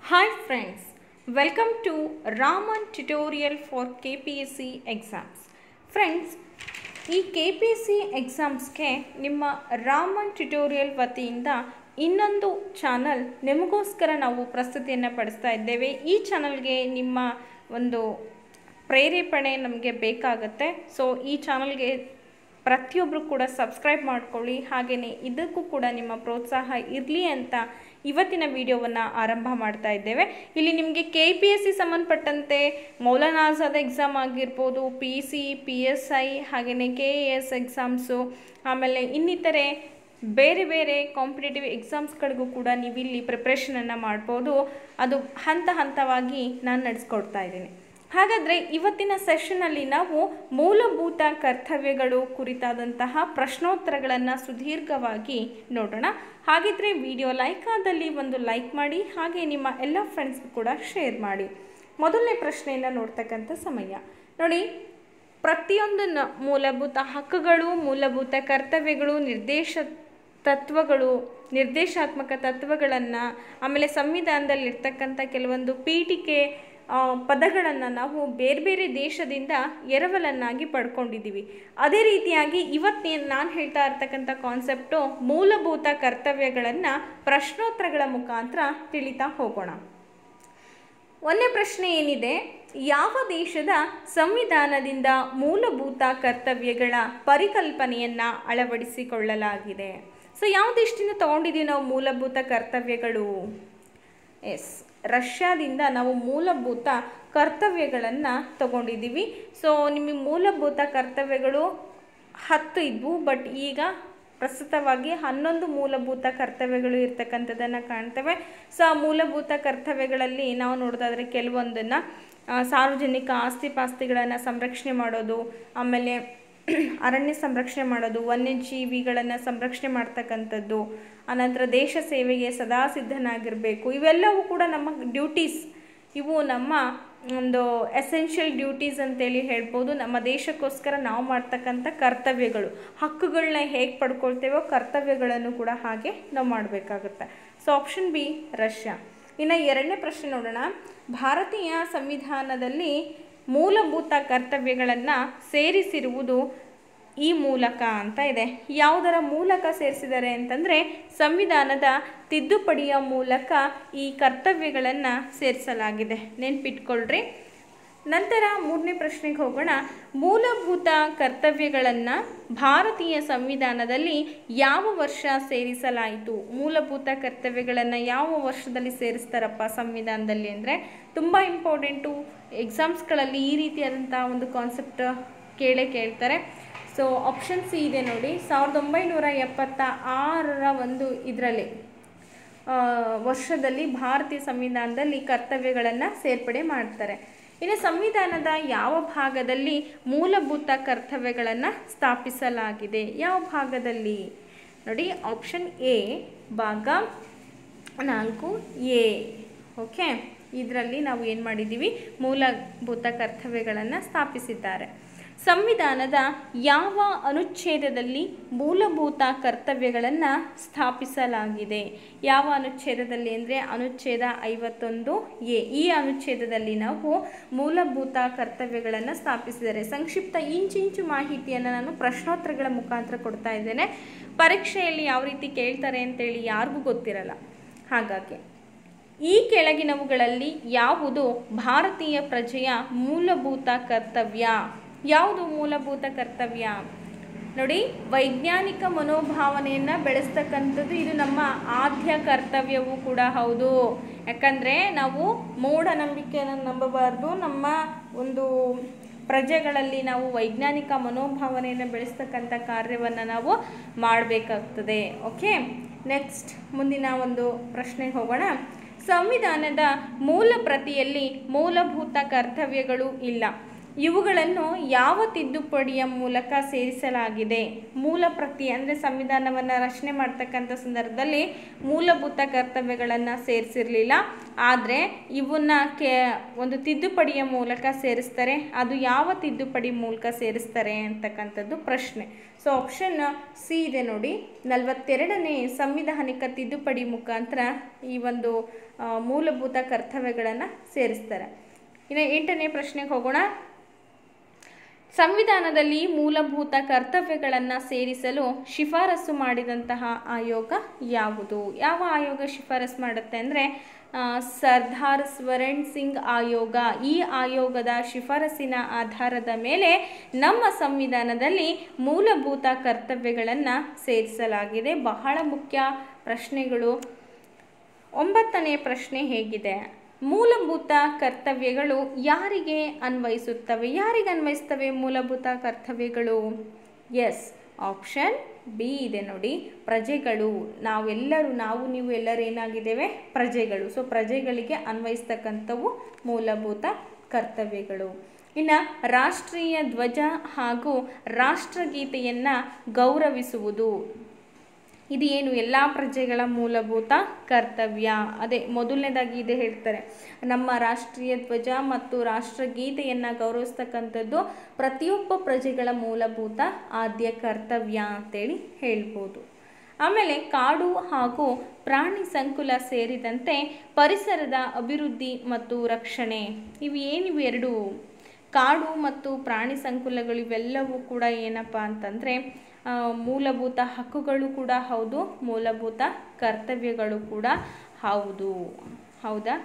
Hi friends, welcome to Raman tutorial for KPSC exams. Friends, ಈ K P S C ಎಕ್ಸಾಮ್ಸ್ಗೆ ನಿಮ್ಮ Raman tutorial ವತಿಯಿಂದ ಇನ್ನೊಂದು ಚಾನಲ್ ನಿಮಗೋಸ್ಕರ ನಾವು ಪ್ರಸ್ತುತಿಯನ್ನು ಪಡಿಸ್ತಾ ಇದ್ದೇವೆ ಈ ಚಾನಲ್ಗೆ ನಿಮ್ಮ ಒಂದು ಪ್ರೇರೇಪಣೆ ನಮಗೆ ಬೇಕಾಗತ್ತೆ ಸೊ ಈ ಚಾನಲ್ಗೆ ಪ್ರತಿಯೊಬ್ಬರು ಕೂಡ ಸಬ್ಸ್ಕ್ರೈಬ್ ಮಾಡ್ಕೊಳ್ಳಿ ಹಾಗೆಯೇ ಇದಕ್ಕೂ ಕೂಡ ನಿಮ್ಮ ಪ್ರೋತ್ಸಾಹ ಇರಲಿ ಅಂತ ಇವತ್ತಿನ ವಿಡಿಯೋವನ್ನು ಆರಂಭ ಮಾಡ್ತಾ ಇದ್ದೇವೆ ಇಲ್ಲಿ ನಿಮಗೆ ಕೆ ಪಿ ಎಸ್ ಸಿ ಸಂಬಂಧಪಟ್ಟಂತೆ ಮೌಲಾನಾ ಆಜಾದ್ ಎಕ್ಸಾಮ್ ಆಗಿರ್ಬೋದು P C P S I ಹಾಗೆಯೇ ಕೆ ಎ ಎಸ್ ಎಕ್ಸಾಮ್ಸು ಆಮೇಲೆ ಇನ್ನಿತರೆ ಬೇರೆ ಬೇರೆ ಕಾಂಪಿಟೇಟಿವ್ ಎಕ್ಸಾಮ್ಸ್ಗಳಿಗೂ ಕೂಡ ನೀವು ಇಲ್ಲಿ ಪ್ರಿಪ್ರೇಷನನ್ನು ಮಾಡ್ಬೋದು ಅದು ಹಂತ ಹಂತವಾಗಿ ನಾನು ನಡೆಸ್ಕೊಡ್ತಾ ಇದ್ದೀನಿ ಹಾಗಾದರೆ ಇವತ್ತಿನ ಸೆಷನ್ನಲ್ಲಿ ನಾವು ಮೂಲಭೂತ ಕರ್ತವ್ಯಗಳು ಕುರಿತಾದಂತಹ ಪ್ರಶ್ನೋತ್ತರಗಳನ್ನು ಸುದೀರ್ಘವಾಗಿ ನೋಡೋಣ ಹಾಗಿದ್ರೆ ವಿಡಿಯೋ ಲೈಕ್ ಆದಲ್ಲಿ ಒಂದು ಲೈಕ್ ಮಾಡಿ ಹಾಗೆ ನಿಮ್ಮ ಎಲ್ಲ ಫ್ರೆಂಡ್ಸ್ಗೂ ಕೂಡ ಶೇರ್ ಮಾಡಿ ಮೊದಲನೇ ಪ್ರಶ್ನೆಯನ್ನು ನೋಡ್ತಕ್ಕಂಥ ಸಮಯ ನೋಡಿ ಪ್ರತಿಯೊಂದು ನ ಮೂಲಭೂತ ಹಕ್ಕುಗಳು ಮೂಲಭೂತ ಕರ್ತವ್ಯಗಳು ನಿರ್ದೇಶ ತತ್ವಗಳು ನಿರ್ದೇಶಾತ್ಮಕ ತತ್ವಗಳನ್ನು ಆಮೇಲೆ ಸಂವಿಧಾನದಲ್ಲಿ ಇರ್ತಕ್ಕಂಥ ಕೆಲವೊಂದು ಪೀಠಿಕೆ ಪದಗಳನ್ನು ನಾವು ಬೇರೆ ಬೇರೆ ದೇಶದಿಂದ ಎರವಲನ್ನಾಗಿ ಪಡ್ಕೊಂಡಿದ್ದೀವಿ ಅದೇ ರೀತಿಯಾಗಿ ಇವತ್ತೇನು ನಾನು ಹೇಳ್ತಾ ಇರ್ತಕ್ಕಂಥ ಕಾನ್ಸೆಪ್ಟು ಮೂಲಭೂತ ಕರ್ತವ್ಯಗಳನ್ನು ಪ್ರಶ್ನೋತ್ತರಗಳ ಮುಖಾಂತರ ತಿಳಿತಾ ಹೋಗೋಣ ಒಂದನೇ ಪ್ರಶ್ನೆ ಏನಿದೆ ಯಾವ ದೇಶದ ಸಂವಿಧಾನದಿಂದ ಮೂಲಭೂತ ಕರ್ತವ್ಯಗಳ ಪರಿಕಲ್ಪನೆಯನ್ನು ಅಳವಡಿಸಿಕೊಳ್ಳಲಾಗಿದೆ ಸೊ ಯಾವ ದೇಶದಿಂದ ತೊಗೊಂಡಿದ್ದೀವಿ ನಾವು ಮೂಲಭೂತ ಕರ್ತವ್ಯಗಳು ಎಸ್ ರಷ್ಯಾದಿಂದ ನಾವು ಮೂಲಭೂತ ಕರ್ತವ್ಯಗಳನ್ನು ತಗೊಂಡಿದ್ದೀವಿ ಸೊ ನಿಮಗೆ ಮೂಲಭೂತ ಕರ್ತವ್ಯಗಳು ಹತ್ತು ಇದ್ವು ಬಟ್ ಈಗ ಪ್ರಸ್ತುತವಾಗಿ ಹನ್ನೊಂದು ಮೂಲಭೂತ ಕರ್ತವ್ಯಗಳು ಇರ್ತಕ್ಕಂಥದ್ದನ್ನು ಕಾಣ್ತೇವೆ ಸೊ ಆ ಮೂಲಭೂತ ಕರ್ತವ್ಯಗಳಲ್ಲಿ ನಾವು ನೋಡೋದಾದರೆ ಕೆಲವೊಂದನ್ನು ಸಾರ್ವಜನಿಕ ಆಸ್ತಿ ಪಾಸ್ತಿಗಳನ್ನು ಸಂರಕ್ಷಣೆ ಮಾಡೋದು ಆಮೇಲೆ ಅರಣ್ಯ ಸಂರಕ್ಷಣೆ ಮಾಡೋದು ವನ್ಯಜೀವಿಗಳನ್ನು ಸಂರಕ್ಷಣೆ ಮಾಡ್ತಕ್ಕಂಥದ್ದು ಅನಂತರ ದೇಶ ಸೇವೆಗೆ ಸದಾ ಸಿದ್ಧನಾಗಿರಬೇಕು ಇವೆಲ್ಲವೂ ಕೂಡ ನಮ್ಮ ಡ್ಯೂಟೀಸ್ ಇವು ನಮ್ಮ ಒಂದು ಎಸೆನ್ಷಿಯಲ್ ಡ್ಯೂಟೀಸ್ ಅಂತೇಳಿ ಹೇಳ್ಬೋದು ನಮ್ಮ ದೇಶಕ್ಕೋಸ್ಕರ ನಾವು ಮಾಡ್ತಕ್ಕಂಥ ಕರ್ತವ್ಯಗಳು ಹಕ್ಕುಗಳನ್ನ ಹೇಗೆ ಪಡ್ಕೊಳ್ತೇವೋ ಕರ್ತವ್ಯಗಳನ್ನು ಕೂಡ ಹಾಗೆ ನಾವು ಮಾಡಬೇಕಾಗುತ್ತೆ ಸೊ ಆಪ್ಷನ್ ಬಿ ರಷ್ಯಾ ಇನ್ನು ಎರಡನೇ ಪ್ರಶ್ನೆ ನೋಡೋಣ ಭಾರತೀಯ ಸಂವಿಧಾನದಲ್ಲಿ ಮೂಲಭೂತ ಕರ್ತವ್ಯಗಳನ್ನು ಸೇರಿಸಿರುವುದು ಈ ಮೂಲಕ ಅಂತ ಇದೆ ಯಾವುದರ ಮೂಲಕ ಸೇರಿಸಿದ್ದಾರೆ ಅಂತಂದರೆ ಸಂವಿಧಾನದ ತಿದ್ದುಪಡಿಯ ಮೂಲಕ ಈ ಕರ್ತವ್ಯಗಳನ್ನು ಸೇರಿಸಲಾಗಿದೆ ನೆನ್ಪಿಟ್ಕೊಳ್ರಿ ನಂತರ ಮೂರನೇ ಪ್ರಶ್ನೆಗೆ ಹೋಗೋಣ ಮೂಲಭೂತ ಕರ್ತವ್ಯಗಳನ್ನು ಭಾರತೀಯ ಸಂವಿಧಾನದಲ್ಲಿ ಯಾವ ವರ್ಷ ಸೇರಿಸಲಾಯಿತು ಮೂಲಭೂತ ಕರ್ತವ್ಯಗಳನ್ನು ಯಾವ ವರ್ಷದಲ್ಲಿ ಸೇರಿಸ್ತಾರಪ್ಪ ಸಂವಿಧಾನದಲ್ಲಿ ಅಂದರೆ ತುಂಬ ಇಂಪಾರ್ಟೆಂಟು ಎಕ್ಸಾಮ್ಸ್ಗಳಲ್ಲಿ ಈ ರೀತಿಯಾದಂಥ ಒಂದು ಕಾನ್ಸೆಪ್ಟ್ ಕೇಳೇ ಕೇಳ್ತಾರೆ ಸೊ ಆಪ್ಷನ್ ಸಿ ಇದೆ ನೋಡಿ ಸಾವಿರದ ಒಂಬೈನೂರ ಎಪ್ಪತ್ತ ಆರರ ಒಂದು ಇದರಲ್ಲಿ ವರ್ಷದಲ್ಲಿ ಭಾರತೀಯ ಸಂವಿಧಾನದಲ್ಲಿ ಕರ್ತವ್ಯಗಳನ್ನು ಸೇರ್ಪಡೆ ಮಾಡ್ತಾರೆ ಇನ್ನು ಸಂವಿಧಾನದ ಯಾವ ಭಾಗದಲ್ಲಿ ಮೂಲಭೂತ ಕರ್ತವ್ಯಗಳನ್ನು ಸ್ಥಾಪಿಸಲಾಗಿದೆ ಯಾವ ಭಾಗದಲ್ಲಿ ನೋಡಿ ಆಪ್ಷನ್ ಎ ಭಾಗ ನಾಲ್ಕು ಎ ಓಕೆ ಇದರಲ್ಲಿ ನಾವು ಏನು ಮಾಡಿದ್ದೀವಿ ಮೂಲಭೂತ ಕರ್ತವ್ಯಗಳನ್ನು ಸ್ಥಾಪಿಸಿದ್ದಾರೆ ಸಂವಿಧಾನದ ಯಾವ ಅನುಚ್ಛೇದದಲ್ಲಿ ಮೂಲಭೂತ ಕರ್ತವ್ಯಗಳನ್ನು ಸ್ಥಾಪಿಸಲಾಗಿದೆ ಯಾವ ಅನುಚ್ಛೇದದಲ್ಲಿ ಅಂದರೆ ಅನುಚ್ಛೇದ ಐವತ್ತೊಂದು ಎ ಈ ಅನುಚ್ಛೇದದಲ್ಲಿ ನಾವು ಮೂಲಭೂತ ಕರ್ತವ್ಯಗಳನ್ನು ಸ್ಥಾಪಿಸಿದ್ದಾರೆ ಸಂಕ್ಷಿಪ್ತ ಇಂಚಿಂಚು ಮಾಹಿತಿಯನ್ನು ನಾನು ಪ್ರಶ್ನೋತ್ತರಗಳ ಮುಖಾಂತರ ಕೊಡ್ತಾ ಇದ್ದೇನೆ ಪರೀಕ್ಷೆಯಲ್ಲಿ ಯಾವ ರೀತಿ ಕೇಳ್ತಾರೆ ಅಂತೇಳಿ ಯಾರಿಗೂ ಗೊತ್ತಿರಲ್ಲ ಹಾಗಾಗಿ ಈ ಕೆಳಗಿನವುಗಳಲ್ಲಿ ಯಾವುದು ಭಾರತೀಯ ಪ್ರಜೆಯ ಮೂಲಭೂತ ಕರ್ತವ್ಯ ಯಾವುದು ಮೂಲಭೂತ ಕರ್ತವ್ಯ ನೋಡಿ ವೈಜ್ಞಾನಿಕ ಮನೋಭಾವನೆಯನ್ನು ಬೆಳೆಸ್ತಕ್ಕಂಥದ್ದು ಇದು ನಮ್ಮ ಆದ್ಯ ಕರ್ತವ್ಯವೂ ಕೂಡ ಹೌದು ಯಾಕಂದರೆ ನಾವು ಮೂಢನಂಬಿಕೆಯನ್ನು ನಂಬಬಾರ್ದು ನಮ್ಮ ಒಂದು ಪ್ರಜೆಗಳಲ್ಲಿ ನಾವು ವೈಜ್ಞಾನಿಕ ಮನೋಭಾವನೆಯನ್ನು ಬೆಳೆಸ್ತಕ್ಕಂಥ ಕಾರ್ಯವನ್ನು ನಾವು ಮಾಡಬೇಕಾಗ್ತದೆ ಓಕೆ ನೆಕ್ಸ್ಟ್ ಮುಂದಿನ ಒಂದು ಪ್ರಶ್ನೆಗೆ ಹೋಗೋಣ ಸಂವಿಧಾನದ ಮೂಲ ಪ್ರತಿಯಲ್ಲಿ ಮೂಲಭೂತ ಕರ್ತವ್ಯಗಳು ಇಲ್ಲ ಇವುಗಳನ್ನು ಯಾವ ತಿದ್ದುಪಡಿಯ ಮೂಲಕ ಸೇರಿಸಲಾಗಿದೆ ಮೂಲ ಪ್ರತಿ ಅಂದರೆ ಸಂವಿಧಾನವನ್ನು ರಚನೆ ಮಾಡ್ತಕ್ಕಂಥ ಸಂದರ್ಭದಲ್ಲಿ ಮೂಲಭೂತ ಕರ್ತವ್ಯಗಳನ್ನು ಸೇರಿಸಿರಲಿಲ್ಲ ಆದರೆ ಇವನ್ನ ಕೆ ಒಂದು ತಿದ್ದುಪಡಿಯ ಮೂಲಕ ಸೇರಿಸ್ತಾರೆ ಅದು ಯಾವ ತಿದ್ದುಪಡಿ ಮೂಲಕ ಸೇರಿಸ್ತಾರೆ ಅಂತಕ್ಕಂಥದ್ದು ಪ್ರಶ್ನೆ ಸೊ ಆಪ್ಷನ್ ಸಿ ಇದೆ ನೋಡಿ ನಲವತ್ತೆರಡನೇ ಸಂವಿಧಾನಿಕ ತಿದ್ದುಪಡಿ ಮುಖಾಂತರ ಈ ಒಂದು ಆ, ಮೂಲಭೂತ ಕರ್ತವ್ಯಗಳನ್ನು ಸೇರಿಸ್ತಾರೆ ಇನ್ನು ಎಂಟನೇ ಪ್ರಶ್ನೆಗೆ ಹೋಗೋಣ ಸಂವಿಧಾನದಲ್ಲಿ ಮೂಲಭೂತ ಕರ್ತವ್ಯಗಳನ್ನು ಸೇರಿಸಲು ಶಿಫಾರಸು ಮಾಡಿದಂತಹ ಆಯೋಗ ಯಾವುದು ಯಾವ ಆಯೋಗ ಶಿಫಾರಸು ಮಾಡುತ್ತೆ ಅಂದರೆ ಸರ್ದಾರ್ ಸ್ವರಣ್ ಸಿಂಗ್ ಆಯೋಗ ಈ ಆಯೋಗದ ಶಿಫಾರಸಿನ ಆಧಾರದ ಮೇಲೆ ನಮ್ಮ ಸಂವಿಧಾನದಲ್ಲಿ ಮೂಲಭೂತ ಕರ್ತವ್ಯಗಳನ್ನು ಸೇರಿಸಲಾಗಿದೆ ಬಹಳ ಮುಖ್ಯ ಪ್ರಶ್ನೆಗಳು ಒಂಬತ್ತನೇ ಪ್ರಶ್ನೆ ಹೇಗಿದೆ ಮೂಲಭೂತ ಕರ್ತವ್ಯಗಳು ಯಾರಿಗೆ ಅನ್ವಯಿಸುತ್ತವೆ ಯಾರಿಗೆ ಅನ್ವಯಿಸ್ತವೆ ಮೂಲಭೂತ ಕರ್ತವ್ಯಗಳು ಎಸ್ ಆಪ್ಷನ್ ಬಿ ಇದೆ ನೋಡಿ ಪ್ರಜೆಗಳು ನಾವೆಲ್ಲರೂ ನಾವು ನೀವು ಎಲ್ಲರೂ ಏನಾಗಿದ್ದೇವೆ ಪ್ರಜೆಗಳು ಸೊ ಪ್ರಜೆಗಳಿಗೆ ಅನ್ವಯಿಸ್ತಕ್ಕಂಥವು ಮೂಲಭೂತ ಕರ್ತವ್ಯಗಳು ಇನ್ನು ರಾಷ್ಟ್ರೀಯ ಧ್ವಜ ಹಾಗೂ ರಾಷ್ಟ್ರಗೀತೆಯನ್ನು ಗೌರವಿಸುವುದು ಇದು ಏನು ಎಲ್ಲ ಪ್ರಜೆಗಳ ಮೂಲಭೂತ ಕರ್ತವ್ಯ ಅದೇ ಮೊದಲನೇದಾಗಿ ಇದೆ ಹೇಳ್ತಾರೆ ನಮ್ಮ ರಾಷ್ಟ್ರೀಯ ಧ್ವಜ ಮತ್ತು ರಾಷ್ಟ್ರಗೀತೆಯನ್ನು ಗೌರವಿಸ್ತಕ್ಕಂಥದ್ದು ಪ್ರತಿಯೊಬ್ಬ ಪ್ರಜೆಗಳ ಮೂಲಭೂತ ಆದ್ಯ ಕರ್ತವ್ಯ ಅಂತೇಳಿ ಹೇಳ್ಬೋದು ಆಮೇಲೆ ಕಾಡು ಹಾಗೂ ಪ್ರಾಣಿ ಸಂಕುಲ ಸೇರಿದಂತೆ ಪರಿಸರದ ಅಭಿವೃದ್ಧಿ ಮತ್ತು ರಕ್ಷಣೆ ಇವು ಏನಿವು ಎರಡು ಕಾಡು ಮತ್ತು ಪ್ರಾಣಿ ಸಂಕುಲಗಳು ಇವೆಲ್ಲವೂ ಕೂಡ ಏನಪ್ಪ ಅಂತಂದರೆ ಆ, ಮೂಲಭೂತ ಹಕ್ಕುಗಳು ಕೂಡ ಹೌದು ಮೂಲಭೂತ ಕರ್ತವ್ಯಗಳು ಕೂಡ ಹೌದು ಹೌದಾ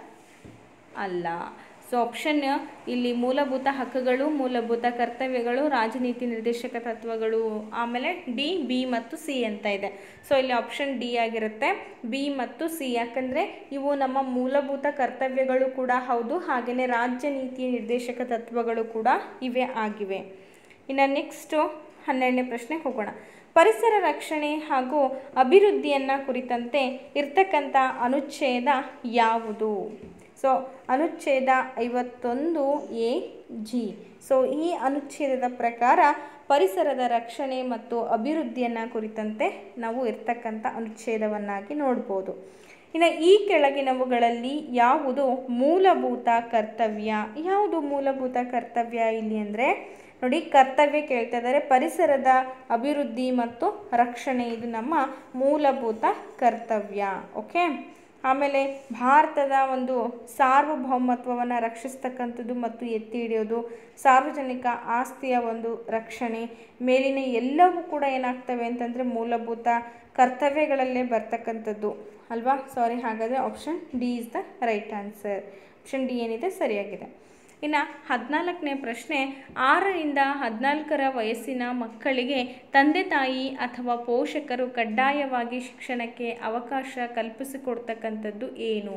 ಅಲ್ಲ ಸೊ ಆಪ್ಷನ್ ಇಲ್ಲಿ ಮೂಲಭೂತ ಹಕ್ಕುಗಳು ಮೂಲಭೂತ ಕರ್ತವ್ಯಗಳು ರಾಜನೀತಿ ನಿರ್ದೇಶಕ ತತ್ವಗಳು ಆಮೇಲೆ ಡಿ ಬಿ ಮತ್ತು ಸಿ ಅಂತ ಇದೆ ಸೊ ಇಲ್ಲಿ ಆಪ್ಷನ್ ಡಿ ಆಗಿರುತ್ತೆ ಬಿ ಮತ್ತು ಸಿ ಯಾಕಂದರೆ ಇವು ನಮ್ಮ ಮೂಲಭೂತ ಕರ್ತವ್ಯಗಳು ಕೂಡ ಹೌದು ಹಾಗೆಯೇ ರಾಜ್ಯ ನೀತಿ ನಿರ್ದೇಶಕ ತತ್ವಗಳು ಕೂಡ ಇವೇ ಆಗಿವೆ ಇನ್ನು ನೆಕ್ಸ್ಟು ಹನ್ನೆರಡನೇ ಪ್ರಶ್ನೆಗೆ ಹೋಗೋಣ ಪರಿಸರ ರಕ್ಷಣೆ ಹಾಗೂ ಅಭಿವೃದ್ಧಿಯನ್ನು ಕುರಿತಂತೆ ಇರ್ತಕ್ಕಂಥ ಅನುಚ್ಛೇದ ಯಾವುದು ಸೊ ಅನುಚ್ಛೇದ ಐವತ್ತೊಂದು ಎ ಜಿ ಸೊ ಈ ಅನುಚ್ಛೇದದ ಪ್ರಕಾರ ಪರಿಸರದ ರಕ್ಷಣೆ ಮತ್ತು ಅಭಿವೃದ್ಧಿಯನ್ನು ಕುರಿತಂತೆ ನಾವು ಇರ್ತಕ್ಕಂಥ ಅನುಚ್ಛೇದವನ್ನಾಗಿ ನೋಡ್ಬೋದು ಇನ್ನು ಈ ಕೆಳಗಿನವುಗಳಲ್ಲಿ ಯಾವುದು ಮೂಲಭೂತ ಕರ್ತವ್ಯ ಯಾವುದು ಮೂಲಭೂತ ಕರ್ತವ್ಯ ಇಲ್ಲಿ ಅಂದರೆ ನೋಡಿ ಕರ್ತವ್ಯ ಕೇಳ್ತಾ ಇದ್ದಾರೆ ಪರಿಸರದ ಅಭಿವೃದ್ಧಿ ಮತ್ತು ರಕ್ಷಣೆ ಇದು ನಮ್ಮ ಮೂಲಭೂತ ಕರ್ತವ್ಯ ಓಕೆ ಆಮೇಲೆ ಭಾರತದ ಒಂದು ಸಾರ್ವಭೌಮತ್ವವನ್ನು ರಕ್ಷಿಸ್ತಕ್ಕಂಥದ್ದು ಮತ್ತು ಎತ್ತಿ ಹಿಡಿಯೋದು ಸಾರ್ವಜನಿಕ ಆಸ್ತಿಯ ಒಂದು ರಕ್ಷಣೆ ಮೇಲಿನ ಎಲ್ಲವೂ ಕೂಡ ಏನಾಗ್ತವೆ ಅಂತಂದರೆ ಮೂಲಭೂತ ಕರ್ತವ್ಯಗಳಲ್ಲೇ ಬರ್ತಕ್ಕಂಥದ್ದು ಅಲ್ವಾ ಸಾರಿ ಹಾಗಾದರೆ option D is the right answer option D ಏನಿದೆ ಸರಿಯಾಗಿದೆ ಇನ್ನು ಹದಿನಾಲ್ಕನೇ ಪ್ರಶ್ನೆ ಆರರಿಂದ ಹದಿನಾಲ್ಕರ ವಯಸ್ಸಿನ ಮಕ್ಕಳಿಗೆ ತಂದೆ ತಾಯಿ ಅಥವಾ ಪೋಷಕರು ಕಡ್ಡಾಯವಾಗಿ ಶಿಕ್ಷಣಕ್ಕೆ ಅವಕಾಶ ಕಲ್ಪಿಸಿಕೊಡ್ತಕ್ಕಂಥದ್ದು ಏನು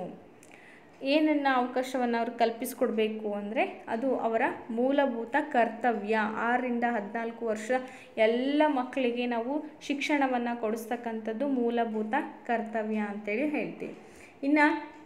ಏನನ್ನ ಅವಕಾಶವನ್ನು ಅವ್ರು ಕಲ್ಪಿಸಿಕೊಡ್ಬೇಕು ಅಂದರೆ ಅದು ಅವರ ಮೂಲಭೂತ ಕರ್ತವ್ಯ ಆರರಿಂದ ಹದಿನಾಲ್ಕು ವರ್ಷ ಎಲ್ಲ ಮಕ್ಕಳಿಗೆ ನಾವು ಶಿಕ್ಷಣವನ್ನು ಕೊಡಿಸ್ತಕ್ಕಂಥದ್ದು ಮೂಲಭೂತ ಕರ್ತವ್ಯ ಅಂತೇಳಿ ಹೇಳ್ತೀವಿ ಇನ್ನು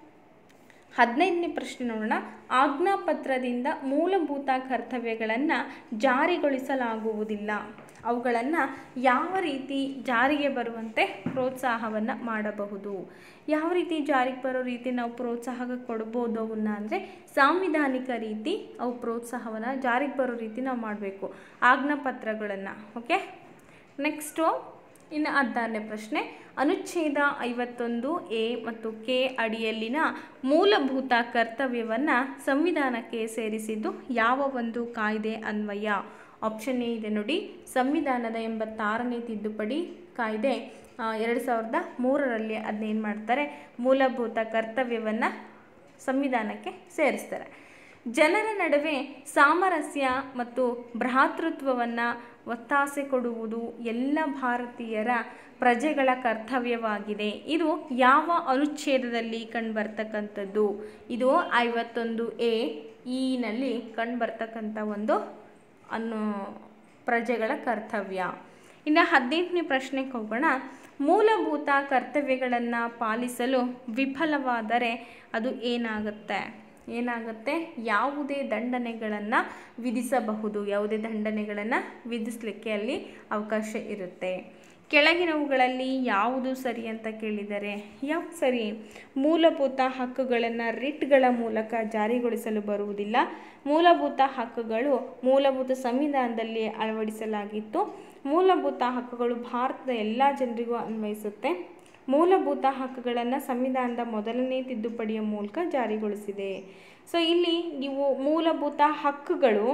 ಹದಿನೈದನೇ ಪ್ರಶ್ನೆ ನೋಡೋಣ ಆಜ್ಞಾಪತ್ರದಿಂದ ಮೂಲಭೂತ ಕರ್ತವ್ಯಗಳನ್ನು ಜಾರಿಗೊಳಿಸಲಾಗುವುದಿಲ್ಲ ಅವುಗಳನ್ನು ಯಾವ ರೀತಿ ಜಾರಿಗೆ ಬರುವಂತೆ ಪ್ರೋತ್ಸಾಹವನ್ನು ಮಾಡಬಹುದು ಯಾವ ರೀತಿ ಜಾರಿಗೆ ಬರೋ ರೀತಿ ನಾವು ಪ್ರೋತ್ಸಾಹ ಕೊಡ್ಬೋದು ಅವನ್ನ ಅಂದರೆ ಸಾಂವಿಧಾನಿಕ ರೀತಿ ಅವು ಪ್ರೋತ್ಸಾಹವನ್ನು ಜಾರಿಗೆ ಬರೋ ರೀತಿ ನಾವು ಮಾಡಬೇಕು ಆಜ್ಞಾಪತ್ರಗಳನ್ನು ಓಕೆ ನೆಕ್ಸ್ಟು ಇನ್ನು ಹದಿನಾರನೇ ಪ್ರಶ್ನೆ ಅನುಚ್ಛೇದ ಐವತ್ತೊಂದು ಎ ಮತ್ತು ಕೆ ಅಡಿಯಲ್ಲಿನ ಮೂಲಭೂತ ಕರ್ತವ್ಯವನ್ನು ಸಂವಿಧಾನಕ್ಕೆ ಸೇರಿಸಿದ್ದು ಯಾವ ಒಂದು ಕಾಯ್ದೆ ಅನ್ವಯ ಆಪ್ಷನ್ ಎ ಇದೆ ನೋಡಿ ಸಂವಿಧಾನದ ಎಂಬತ್ತಾರನೇ ತಿದ್ದುಪಡಿ ಕಾಯ್ದೆ ಎರಡು ಸಾವಿರದ ಮೂರರಲ್ಲಿ ಅದನ್ನೇನು ಮಾಡ್ತಾರೆ ಮೂಲಭೂತ ಕರ್ತವ್ಯವನ್ನು ಸಂವಿಧಾನಕ್ಕೆ ಸೇರಿಸ್ತಾರೆ ಜನರ ನಡುವೆ ಸಾಮರಸ್ಯ ಮತ್ತು ಭ್ರಾತೃತ್ವವನ್ನು ಒತ್ತಾಸೆ ಕೊಡುವುದು ಎಲ್ಲ ಭಾರತೀಯರ ಪ್ರಜೆಗಳ ಕರ್ತವ್ಯವಾಗಿದೆ ಇದು ಯಾವ ಅನುಚ್ಛೇದದಲ್ಲಿ ಕಂಡುಬರ್ತಕ್ಕಂಥದ್ದು ಇದು ಐವತ್ತೊಂದು ಎ ಇನಲ್ಲಿ ಕಂಡುಬರ್ತಕ್ಕಂಥ ಒಂದು ಅನ್ನು ಪ್ರಜೆಗಳ ಕರ್ತವ್ಯ ಇನ್ನು ಹದಿನೆಂಟನೇ ಪ್ರಶ್ನೆಗೆ ಹೋಗೋಣ ಮೂಲಭೂತ ಕರ್ತವ್ಯಗಳನ್ನು ಪಾಲಿಸಲು ವಿಫಲವಾದರೆ ಅದು ಏನಾಗುತ್ತೆ ಏನಾಗುತ್ತೆ ಯಾವುದೇ ದಂಡನೆಗಳನ್ನು ವಿಧಿಸಬಹುದು ಯಾವುದೇ ದಂಡನೆಗಳನ್ನು ವಿಧಿಸಲಿಕ್ಕೆ ಅಲ್ಲಿ ಅವಕಾಶ ಇರುತ್ತೆ ಕೆಳಗಿನವುಗಳಲ್ಲಿ ಯಾವುದು ಸರಿ ಅಂತ ಕೇಳಿದರೆ ಯಾವ್ದು ಸರಿ ಮೂಲಭೂತ ಹಕ್ಕುಗಳನ್ನು ರಿಟ್ಗಳ ಮೂಲಕ ಜಾರಿಗೊಳಿಸಲು ಬರುವುದಿಲ್ಲ ಮೂಲಭೂತ ಹಕ್ಕುಗಳು ಮೂಲಭೂತ ಸಂವಿಧಾನದಲ್ಲಿ ಅಳವಡಿಸಲಾಗಿತ್ತು ಮೂಲಭೂತ ಹಕ್ಕುಗಳು ಭಾರತದ ಎಲ್ಲ ಜನರಿಗೂ ಅನ್ವಯಿಸುತ್ತೆ ಮೂಲಭೂತ ಹಕ್ಕುಗಳನ್ನು ಸಂವಿಧಾನದ ಮೊದಲನೇ ತಿದ್ದುಪಡಿಯ ಮೂಲಕ ಜಾರಿಗೊಳಿಸಿದೆ ಸೊ ಇಲ್ಲಿ ನೀವು ಮೂಲಭೂತ ಹಕ್ಕುಗಳು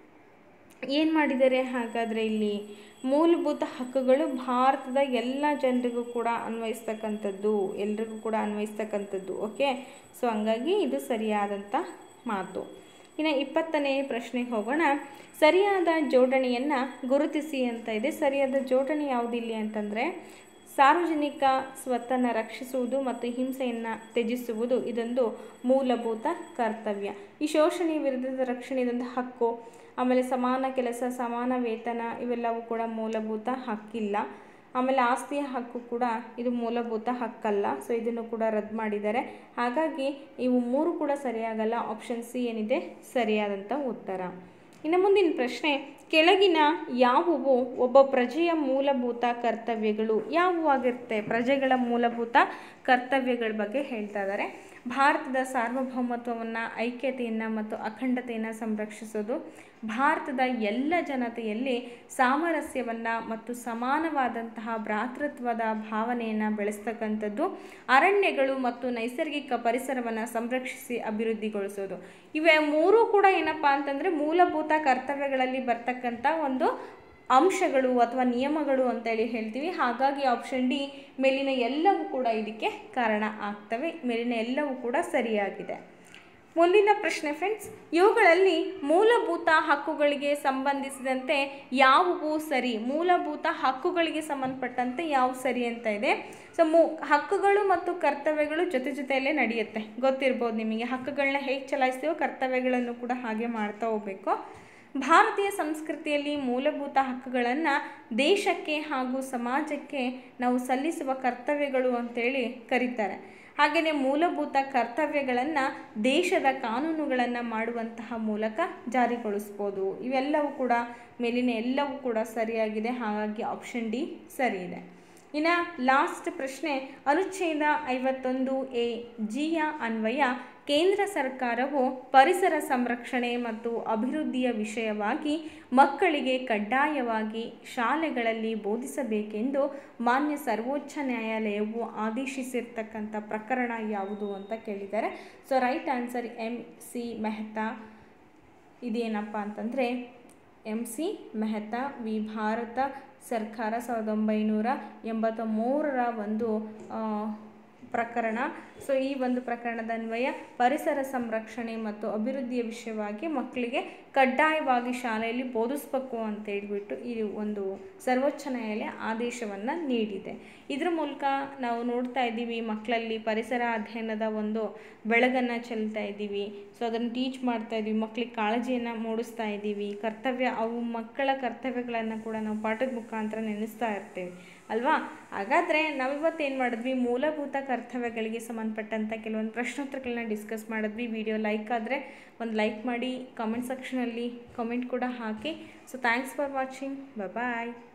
ಏನು ಮಾಡಿದ್ದಾರೆ ಹಾಗಾದರೆ ಇಲ್ಲಿ ಮೂಲಭೂತ ಹಕ್ಕುಗಳು ಭಾರತದ ಎಲ್ಲ ಜನರಿಗೂ ಕೂಡ ಅನ್ವಯಿಸ್ತಕ್ಕಂಥದ್ದು ಎಲ್ರಿಗೂ ಕೂಡ ಅನ್ವಯಿಸ್ತಕ್ಕಂಥದ್ದು ಓಕೆ ಸೊ ಹಂಗಾಗಿ ಇದು ಸರಿಯಾದಂಥ ಮಾತು ಇನ್ನು ಇಪ್ಪತ್ತನೇ ಪ್ರಶ್ನೆಗೆ ಹೋಗೋಣ ಸರಿಯಾದ ಜೋಡಣೆಯನ್ನು ಗುರುತಿಸಿ ಅಂತ ಇದೆ ಸರಿಯಾದ ಜೋಡಣೆ ಯಾವುದಿಲ್ಲಿ ಅಂತಂದರೆ ಸಾರ್ವಜನಿಕ ಸ್ವತ್ತನ್ನು ರಕ್ಷಿಸುವುದು ಮತ್ತು ಹಿಂಸೆಯನ್ನು ತ್ಯಜಿಸುವುದು ಇದೊಂದು ಮೂಲಭೂತ ಕರ್ತವ್ಯ ಈ ಶೋಷಣೆ ವಿರುದ್ಧದ ರಕ್ಷಣೆ ಇದೊಂದು ಹಕ್ಕು ಆಮೇಲೆ ಸಮಾನ ಕೆಲಸ ಸಮಾನ ವೇತನ ಇವೆಲ್ಲವೂ ಕೂಡ ಮೂಲಭೂತ ಹಕ್ಕಿಲ್ಲ ಆಮೇಲೆ ಆಸ್ತಿಯ ಹಕ್ಕು ಕೂಡ ಇದು ಮೂಲಭೂತ ಹಕ್ಕಲ್ಲ ಸೊ ಇದನ್ನು ಕೂಡ ರದ್ದು ಮಾಡಿದ್ದಾರೆ ಹಾಗಾಗಿ ಇವು ಮೂರು ಕೂಡ ಸರಿಯಾಗಲ್ಲ ಆಪ್ಷನ್ ಸಿ ಏನಿದೆ ಸರಿಯಾದಂಥ ಉತ್ತರ ಇನ್ನು ಮುಂದಿನ ಪ್ರಶ್ನೆ ಕೆಳಗಿನ ಯಾವುವು ಒಬ್ಬ ಪ್ರಜೆಯ ಮೂಲಭೂತ ಕರ್ತವ್ಯಗಳು ಯಾವುವು ಆಗಿರುತ್ತೆ ಪ್ರಜೆಗಳ ಮೂಲಭೂತ ಕರ್ತವ್ಯಗಳ ಬಗ್ಗೆ ಹೇಳ್ತಾ ಇದ್ದಾರೆ ಭಾರತದ ಸಾರ್ವಭೌಮತ್ವವನ್ನು ಐಕ್ಯತೆಯನ್ನು ಮತ್ತು ಅಖಂಡತೆಯನ್ನು ಸಂರಕ್ಷಿಸೋದು ಭಾರತದ ಎಲ್ಲ ಜನತೆಯಲ್ಲಿ ಸಾಮರಸ್ಯವನ್ನು ಮತ್ತು ಸಮಾನವಾದಂತಹ ಭ್ರಾತೃತ್ವದ ಭಾವನೆಯನ್ನು ಬೆಳೆಸ್ತಕ್ಕಂಥದ್ದು ಅರಣ್ಯಗಳು ಮತ್ತು ನೈಸರ್ಗಿಕ ಪರಿಸರವನ್ನು ಸಂರಕ್ಷಿಸಿ ಅಭಿವೃದ್ಧಿಗೊಳಿಸೋದು ಇವೇ ಮೂರೂ ಕೂಡ ಏನಪ್ಪ ಅಂತಂದರೆ ಮೂಲಭೂತ ಕರ್ತವ್ಯಗಳಲ್ಲಿ ಬರ್ತಕ್ಕಂಥ ಒಂದು ಅಂಶಗಳು ಅಥವಾ ನಿಯಮಗಳು ಅಂತೇಳಿ ಹೇಳ್ತೀವಿ ಹಾಗಾಗಿ ಆಪ್ಷನ್ ಡಿ ಮೇಲಿನ ಎಲ್ಲವೂ ಕೂಡ ಇದಕ್ಕೆ ಕಾರಣ ಆಗ್ತವೆ ಮೇಲಿನ ಎಲ್ಲವೂ ಕೂಡ ಸರಿಯಾಗಿದೆ ಮುಂದಿನ ಪ್ರಶ್ನೆ ಫ್ರೆಂಡ್ಸ್ ಇವುಗಳಲ್ಲಿ ಮೂಲಭೂತ ಹಕ್ಕುಗಳಿಗೆ ಸಂಬಂಧಿಸಿದಂತೆ ಯಾವುವು ಸರಿ ಮೂಲಭೂತ ಹಕ್ಕುಗಳಿಗೆ ಸಂಬಂಧಪಟ್ಟಂತೆ ಯಾವ ಸರಿ ಅಂತ ಇದೆ ಸೊ ಮೂ ಹಕ್ಕುಗಳು ಮತ್ತು ಕರ್ತವ್ಯಗಳು ಜೊತೆ ಜೊತೆಯಲ್ಲೇ ನಡೆಯುತ್ತೆ ಗೊತ್ತಿರ್ಬೋದು ನಿಮಗೆ ಹಕ್ಕುಗಳನ್ನ ಹೇಗೆ ಚಲಾಯಿಸ್ತೀವೋ ಕರ್ತವ್ಯಗಳನ್ನು ಕೂಡ ಹಾಗೆ ಮಾಡ್ತಾ ಹೋಗಬೇಕು ಭಾರತೀಯ ಸಂಸ್ಕೃತಿಯಲ್ಲಿ ಮೂಲಭೂತ ಹಕ್ಕುಗಳನ್ನು ದೇಶಕ್ಕೆ ಹಾಗೂ ಸಮಾಜಕ್ಕೆ ನಾವು ಸಲ್ಲಿಸುವ ಕರ್ತವ್ಯಗಳು ಅಂತೇಳಿ ಕರೀತಾರೆ ಹಾಗೆಯೇ ಮೂಲಭೂತ ಕರ್ತವ್ಯಗಳನ್ನು ದೇಶದ ಕಾನೂನುಗಳನ್ನು ಮಾಡುವಂತಹ ಮೂಲಕ ಜಾರಿಗೊಳಿಸ್ಬೋದು ಇವೆಲ್ಲವೂ ಕೂಡ ಮೇಲಿನ ಎಲ್ಲವೂ ಕೂಡ ಸರಿಯಾಗಿದೆ ಹಾಗಾಗಿ ಆಪ್ಷನ್ ಡಿ ಸರಿ ಇದೆ ಇನ್ನು ಲಾಸ್ಟ್ ಪ್ರಶ್ನೆ ಅನುಚ್ಛೇದ ಐವತ್ತೊಂದು ಎ ಜಿಯ ಅನ್ವಯ ಕೇಂದ್ರ ಸರ್ಕಾರವು ಪರಿಸರ ಸಂರಕ್ಷಣೆ ಮತ್ತು ಅಭಿವೃದ್ಧಿಯ ವಿಷಯವಾಗಿ ಮಕ್ಕಳಿಗೆ ಕಡ್ಡಾಯವಾಗಿ ಶಾಲೆಗಳಲ್ಲಿ ಬೋಧಿಸಬೇಕೆಂದು ಮಾನ್ಯ ಸರ್ವೋಚ್ಚ ನ್ಯಾಯಾಲಯವು ಆದೇಶಿಸಿರ್ತಕ್ಕಂಥ ಪ್ರಕರಣ ಯಾವುದು ಅಂತ ಕೇಳಿದ್ದಾರೆ so right answer M C Mehta ಇದೇನಪ್ಪ ಅಂತಂದರೆ M C Mehta v Bharat ಸರ್ಕಾರ ಸಾವಿರದ ಒಂಬೈನೂರ ಎಂಬತ್ತ ಮೂರರ ಒಂದು ಪ್ರಕರಣ ಸೊ ಈ ಒಂದು ಪ್ರಕರಣದ ಅನ್ವಯ ಪರಿಸರ ಸಂರಕ್ಷಣೆ ಮತ್ತು ಅಭಿವೃದ್ಧಿಯ ವಿಷಯವಾಗಿ ಮಕ್ಕಳಿಗೆ ಕಡ್ಡಾಯವಾಗಿ ಶಾಲೆಯಲ್ಲಿ ಬೋಧಿಸ್ಬೇಕು ಅಂತ ಹೇಳ್ಬಿಟ್ಟು ಈ ಒಂದು ಸರ್ವೋಚ್ಚ ನ್ಯಾಯಾಲಯ ಆದೇಶವನ್ನು ನೀಡಿದೆ ಇದ್ರ ಮೂಲಕ ನಾವು ನೋಡ್ತಾ ಇದ್ದೀವಿ ಮಕ್ಕಳಲ್ಲಿ ಪರಿಸರ ಅಧ್ಯಯನದ ಒಂದು ಬೆಳಗನ್ನು ಚೆಲ್ತಾ ಇದ್ದೀವಿ ಸೊ ಅದನ್ನು ಟೀಚ್ ಮಾಡ್ತಾ ಇದ್ದೀವಿ ಮಕ್ಕಳಿಗೆ ಕಾಳಜಿಯನ್ನು ಮೂಡಿಸ್ತಾ ಇದ್ದೀವಿ ಕರ್ತವ್ಯ ಅವು ಮಕ್ಕಳ ಕರ್ತವ್ಯಗಳನ್ನು ಕೂಡ ನಾವು ಪಾಠದ ಮುಖಾಂತರ ನೆನೆಸ್ತಾ ಇರ್ತೇವೆ ಅಲ್ವಾ ಹಾಗಾದರೆ ನಾವಿವತ್ತು ಏನು ಮಾಡಿದ್ವಿ ಮೂಲಭೂತ ಕರ್ತವ್ಯಗಳಿಗೆ ಸಂಬಂಧಪಟ್ಟಂಥ ಕೆಲವೊಂದು ಪ್ರಶ್ನೋತ್ತರಗಳನ್ನ ಡಿಸ್ಕಸ್ ಮಾಡಿದ್ವಿ ವಿಡಿಯೋ ಲೈಕ್ ಆದರೆ ಒಂದು ಲೈಕ್ ಮಾಡಿ ಕಾಮೆಂಟ್ ಸೆಕ್ಷನಲ್ಲಿ ಕಾಮೆಂಟ್ ಕೂಡ ಹಾಕಿ so thanks for watching bye